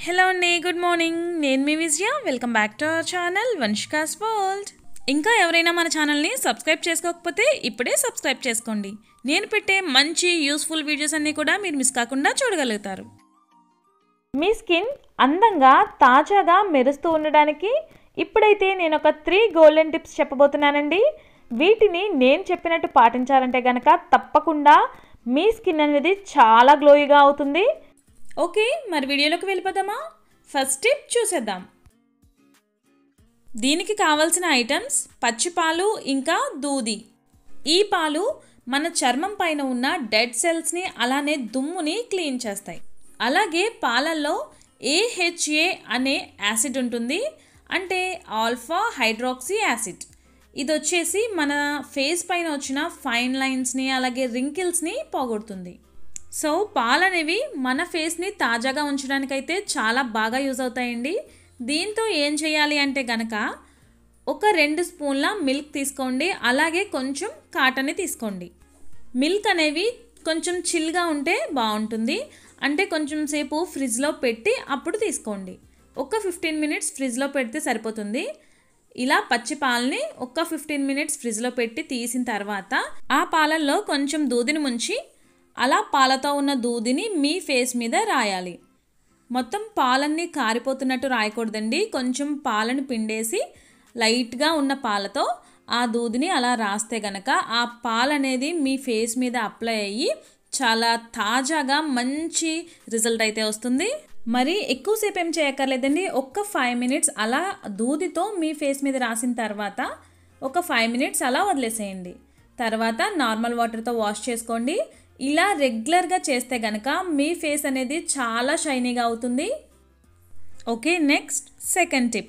hello అండి good morning నేను మీ Vijaya welcome back to our channel Vamshika's world ఇంకా ఎవరైనా మన ఛానల్ని సబ్స్క్రైబ్ చేసుకోకపోతే ఇప్పుడే సబ్స్క్రైబ్ చేసుకోండి నేను పెట్టే మంచి యూస్ఫుల్ వీడియోస్ అన్నీ కూడా మీరు మిస్ కాకుండా చూడగలుగుతారు మీ స్కిన్ అందంగా తాజాగా మెరుస్తూ ఉండడానికి ఇప్పుడైతే నేను ఒక త్రీ గోల్డెన్ టిప్స్ చెప్పబోతున్నానండి వీటిని నేను చెప్పినట్టు పాటించాలంటే కనుక తప్పకుండా మీ స్కిన్ అనేది చాలా గ్లోయిగా అవుతుంది ఓకే మరి వీడియోలోకి వెళ్ళిపోదామా ఫస్ట్ టిప్ చూసేద్దాం దీనికి కావాల్సిన ఐటమ్స్ పచ్చిపాలు ఇంకా దూది ఈ పాలు మన చర్మం పైన ఉన్న డెడ్ సెల్స్ని అలానే దుమ్ముని క్లీన్ చేస్తాయి అలాగే పాలల్లో ఏహెచ్ఏ అనే యాసిడ్ ఉంటుంది అంటే ఆల్ఫా హైడ్రాక్సీ యాసిడ్ ఇది వచ్చేసి మన ఫేస్ పైన వచ్చిన ఫైన్ లైన్స్ని అలాగే రింకిల్స్ని పోగొడుతుంది సో పాలు అనేవి మన ఫేస్ని తాజాగా ఉంచడానికైతే చాలా బాగా యూజ్ అవుతాయండి దీంతో ఏం చేయాలి అంటే గనక ఒక రెండు స్పూన్ల మిల్క్ తీసుకోండి అలాగే కొంచెం కాటన్ని తీసుకోండి మిల్క్ అనేవి కొంచెం చిల్గా ఉంటే బాగుంటుంది అంటే కొంచెం సేపు ఫ్రిడ్జ్లో పెట్టి అప్పుడు తీసుకోండి ఒక ఫిఫ్టీన్ మినిట్స్ ఫ్రిడ్జ్లో పెడితే సరిపోతుంది ఇలా పచ్చి పాలని ఒక ఫిఫ్టీన్ మినిట్స్ ఫ్రిడ్జ్లో పెట్టి తీసిన తర్వాత ఆ పాలల్లో కొంచెం దూదిని ముంచి అలా పాలతో ఉన్న దూదిని మీ ఫేస్ మీద రాయాలి మొత్తం పాలన్నీ కారిపోతున్నట్టు రాయకూడదండి కొంచెం పాలను పిండేసి లైట్గా ఉన్న పాలతో ఆ దూదిని అలా రాస్తే గనక ఆ పాలు అనేది మీ ఫేస్ మీద అప్లై అయ్యి చాలా తాజాగా మంచి రిజల్ట్ అయితే వస్తుంది మరి ఎక్కువసేపు ఏం చేయక్కర్లేదండి ఒక్క ఫైవ్ మినిట్స్ అలా దూదితో మీ ఫేస్ మీద రాసిన తర్వాత ఒక ఫైవ్ మినిట్స్ అలా వదిలేసేయండి తర్వాత నార్మల్ వాటర్తో వాష్ చేసుకోండి ఇలా రెగ్యులర్గా చేస్తే గనక మీ ఫేస్ అనేది చాలా షైనీగా అవుతుంది ఓకే నెక్స్ట్ సెకండ్ టిప్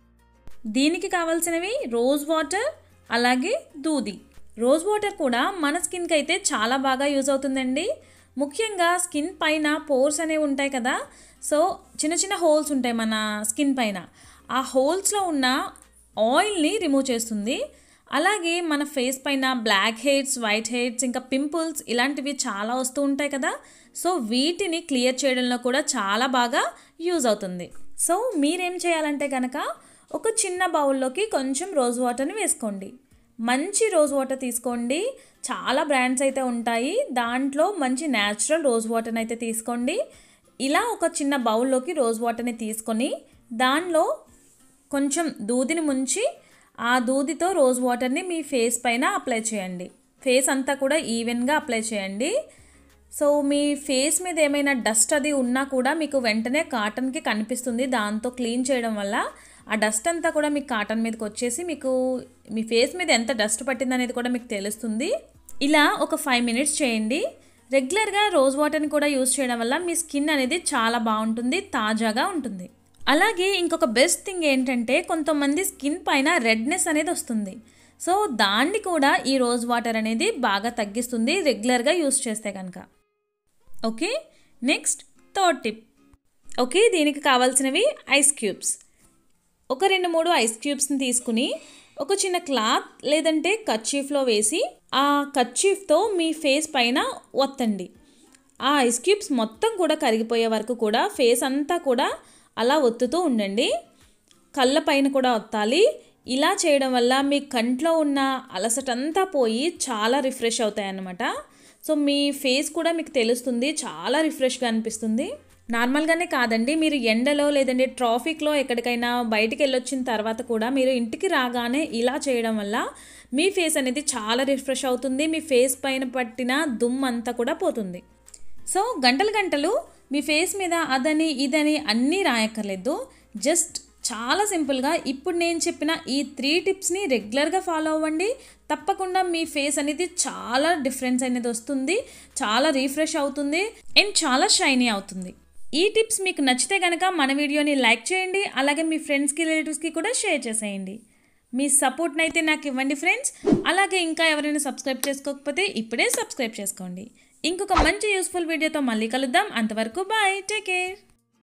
దీనికి కావాల్సినవి రోజ్ వాటర్ అలాగే దూది రోజ్ వాటర్ కూడా మన స్కిన్కి అయితే చాలా బాగా యూజ్ అవుతుందండి ముఖ్యంగా స్కిన్ పైన పోర్స్ అనేవి ఉంటాయి కదా సో చిన్న చిన్న హోల్స్ ఉంటాయి మన స్కిన్ పైన ఆ హోల్స్లో ఉన్న ఆయిల్ని రిమూవ్ చేస్తుంది అలాగే మన ఫేస్ పైన బ్లాక్ హెయిర్స్ వైట్ హెయిర్స్ ఇంకా పింపుల్స్ ఇలాంటివి చాలా వస్తూ ఉంటాయి కదా సో వీటిని క్లియర్ చేయడంలో కూడా చాలా బాగా యూజ్ అవుతుంది సో మీరేం చేయాలంటే కనుక ఒక చిన్న బౌల్లోకి కొంచెం రోజ్ వాటర్ని వేసుకోండి మంచి రోజ్ వాటర్ తీసుకోండి చాలా బ్రాండ్స్ అయితే ఉంటాయి దాంట్లో మంచి న్యాచురల్ రోజ్ వాటర్ని అయితే తీసుకోండి ఇలా ఒక చిన్న బౌల్లోకి రోజ్ వాటర్ని తీసుకొని దానిలో కొంచెం దూదిని ముంచి ఆ దూదితో రోజ్ వాటర్ని మీ ఫేస్ పైన అప్లై చేయండి ఫేస్ అంతా కూడా ఈవెన్గా అప్లై చేయండి సో మీ ఫేస్ మీద ఏమైనా డస్ట్ అది ఉన్నా కూడా మీకు వెంటనే కాటన్కి కనిపిస్తుంది దాంతో క్లీన్ చేయడం వల్ల ఆ డస్ట్ అంతా కూడా మీకు కాటన్ మీదకి వచ్చేసి మీకు మీ ఫేస్ మీద ఎంత డస్ట్ పట్టింది అనేది కూడా మీకు తెలుస్తుంది ఇలా ఒక ఫైవ్ మినిట్స్ చేయండి రెగ్యులర్గా రోజ్ వాటర్ని కూడా యూజ్ చేయడం వల్ల మీ స్కిన్ అనేది చాలా బాగుంటుంది తాజాగా ఉంటుంది అలాగే ఇంకొక బెస్ట్ థింగ్ ఏంటంటే కొంతమంది స్కిన్ పైన రెడ్నెస్ అనేది వస్తుంది సో దాన్ని కూడా ఈ రోజ్ వాటర్ అనేది బాగా తగ్గిస్తుంది రెగ్యులర్గా యూస్ చేస్తే కనుక okay next third tip okay దీనికి కావాల్సినవి ఐస్ క్యూబ్స్ ఒక రెండు మూడు ఐస్ క్యూబ్స్ని తీసుకుని ఒక చిన్న క్లాత్ లేదంటే కర్చీఫ్లో వేసి ఆ కర్చీఫ్తో మీ ఫేస్ పైన ఒత్తండి ఆ ఐస్ క్యూబ్స్ మొత్తం కూడా కరిగిపోయే వరకు కూడా ఫేస్ అంతా కూడా అలా ఒత్తుతూ ఉండండి కళ్ళ పైన కూడా ఒత్తాలి ఇలా చేయడం వల్ల మీ కంట్లో ఉన్న అలసటంతా పోయి చాలా రిఫ్రెష్ అవుతాయి అన్నమాట సో మీ ఫేస్ కూడా మీకు తెలుస్తుంది చాలా రిఫ్రెష్గా అనిపిస్తుంది నార్మల్గానే కాదండి మీరు ఎండలో లేదంటే ట్రాఫిక్లో ఎక్కడికైనా బయటికి వెళ్ళొచ్చిన తర్వాత కూడా మీరు ఇంటికి రాగానే ఇలా చేయడం వల్ల మీ ఫేస్ అనేది చాలా రిఫ్రెష్ అవుతుంది మీ ఫేస్ పైన పట్టిన దుమ్ము అంతా కూడా పోతుంది సో గంటలు గంటలు మీ ఫేస్ మీద అదని ఇదని అన్నీ రాయక్కర్లేదు జస్ట్ చాలా సింపుల్గా ఇప్పుడు నేను చెప్పిన ఈ త్రీ టిప్స్ని రెగ్యులర్గా ఫాలో అవ్వండి తప్పకుండా మీ ఫేస్ అనేది చాలా డిఫరెన్స్ అనేది వస్తుంది చాలా రీఫ్రెష్ అవుతుంది అండ్ చాలా షైనీ అవుతుంది ఈ టిప్స్ మీకు నచ్చితే కనుక మన వీడియోని లైక్ చేయండి అలాగే మీ ఫ్రెండ్స్కి రిలేటివ్స్కి కూడా షేర్ చేసేయండి మీ సపోర్ట్ని అయితే నాకు ఇవ్వండి ఫ్రెండ్స్ అలాగే ఇంకా ఎవరైనా సబ్స్క్రైబ్ చేసుకోకపోతే ఇప్పుడే సబ్స్క్రైబ్ చేసుకోండి ఇంకొక మంచి యూస్ఫుల్ వీడియోతో మళ్ళీ కలుద్దాం అంతవరకు బాయ్ టేక్ కేర్